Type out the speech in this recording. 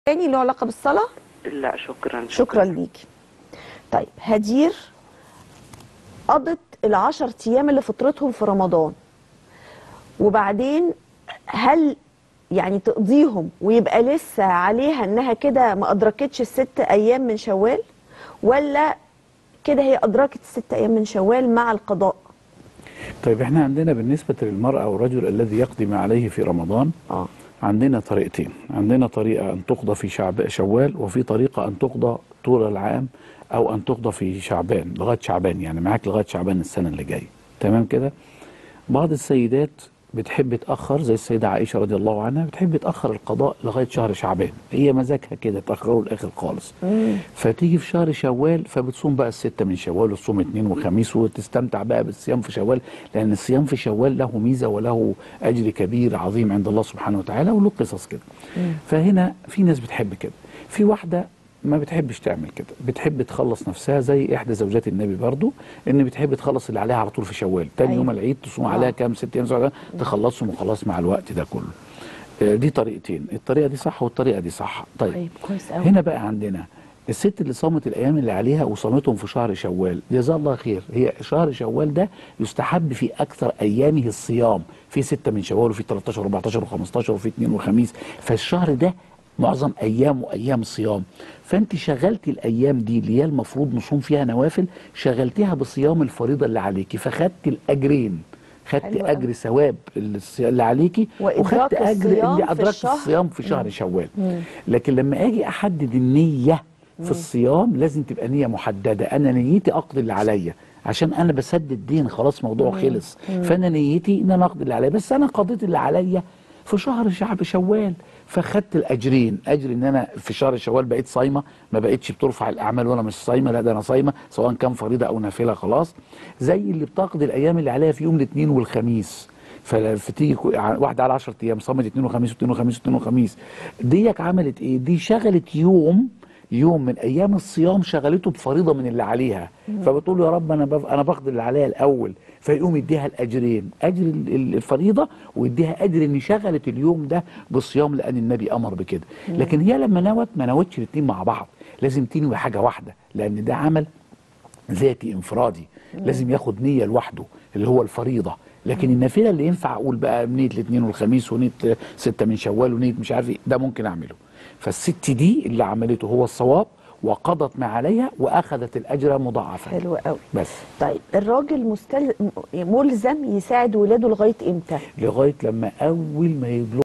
تاني له علاقه بالصلاه لا شكرا شكرا ليكي طيب هدير قضت العشر ايام اللي فطرتهم في رمضان وبعدين هل يعني تقضيهم ويبقى لسه عليها انها كده ما ادركتش الست ايام من شوال ولا كده هي ادركت الست ايام من شوال مع القضاء طيب احنا عندنا بالنسبة للمرأة والرجل الذي يقضي ما عليه في رمضان اه عندنا طريقتين عندنا طريقة أن تقضى في شعب شوال وفي طريقة أن تقضى طول العام أو أن تقضى في شعبان لغاية شعبان يعني معاك لغاية شعبان السنة اللي جاية تمام كده بعض السيدات بتحب تأخر زي السيدة عائشة رضي الله عنها بتحب تأخر القضاء لغاية شهر شعبان هي مزاجها كده تأخره الآخر خالص فتيجي في شهر شوال فبتصوم بقى الستة من شوال وتصوم اثنين وخميس وتستمتع بقى بالصيام في شوال لأن الصيام في شوال له ميزة وله أجر كبير عظيم عند الله سبحانه وتعالى وله قصص كده فهنا في ناس بتحب كده في واحدة ما بتحبش تعمل كده بتحب تخلص نفسها زي احدى زوجات النبي برضو ان بتحب تخلص اللي عليها على طول في شوال تاني أيوة. يوم العيد تصوم آه. عليها كام ست ايام سبع أيام، تخلصهم وخلاص مع الوقت ده كله آه، دي طريقتين الطريقه دي صح والطريقه دي صح طيب طيب كويس قوي هنا بقى عندنا الست اللي صامت الايام اللي عليها وصامتهم في شهر شوال جزاها الله خير هي شهر شوال ده يستحب في اكثر ايامه الصيام في ستة من شوال وفي 13 و14 و15 وفي اثنين وخميس فالشهر ده معظم ايامه ايام صيام فانت شغلتي الايام دي اللي هي المفروض نصوم فيها نوافل شغلتيها بصيام الفريضه اللي عليكي فخدتي الاجرين خدتي حلو قوي. اجر ثواب الصي- اللي عليكي وإدراك وخدت اجر الصيام اللي في ادركت الشهر. الصيام في شهر شوال لكن لما اجي احدد النيه في الصيام لازم تبقى نيه محدده انا نيتي اقضي اللي عليا عشان انا بسدد دين خلاص موضوع خلص فانا نيتي ان انا اقضي اللي عليا بس انا قضيت اللي عليا في شهر شعب شوال فخدت الاجرين اجر ان انا في شهر شوال بقيت صايمه ما بقتش بترفع الاعمال وانا مش صايمه لا ده انا صايمه سواء كان فريضه او نافله خلاص زي اللي بتقضي الايام اللي عليها في يوم الاثنين والخميس فتيجي كو- ع- واحده على 10 ايام صامت اثنين وخميس واثنين وخميس واثنين وخميس ديك عملت ايه؟ دي شغلت يوم يوم من ايام الصيام شغلته بفريضه من اللي عليها فبتقول يا رب انا بف... انا باخد اللي عليا الاول فيقوم يديها الاجرين اجر ال- ال- الفريضه ويديها اجر ان شغلت اليوم ده بالصيام لان النبي امر بكده لكن هي لما نوت ما نوتش الاثنين مع بعض لازم تنوي حاجه واحده لان ده عمل ذاتي انفرادي لازم ياخد نية لوحده اللي هو الفريضة لكن النافلة اللي ينفع أقول بقى نية الاثنين والخميس ونية ستة من شوال ونية مش عارف ايه ده ممكن أعمله فالست دي اللي عملته هو الصواب وقضت ما عليها وأخذت الأجر مضاعفا حلو قوي بس طيب الراجل مستل... ملزم يساعد ولاده لغايه امتى لغاية لما أول ما يبلغ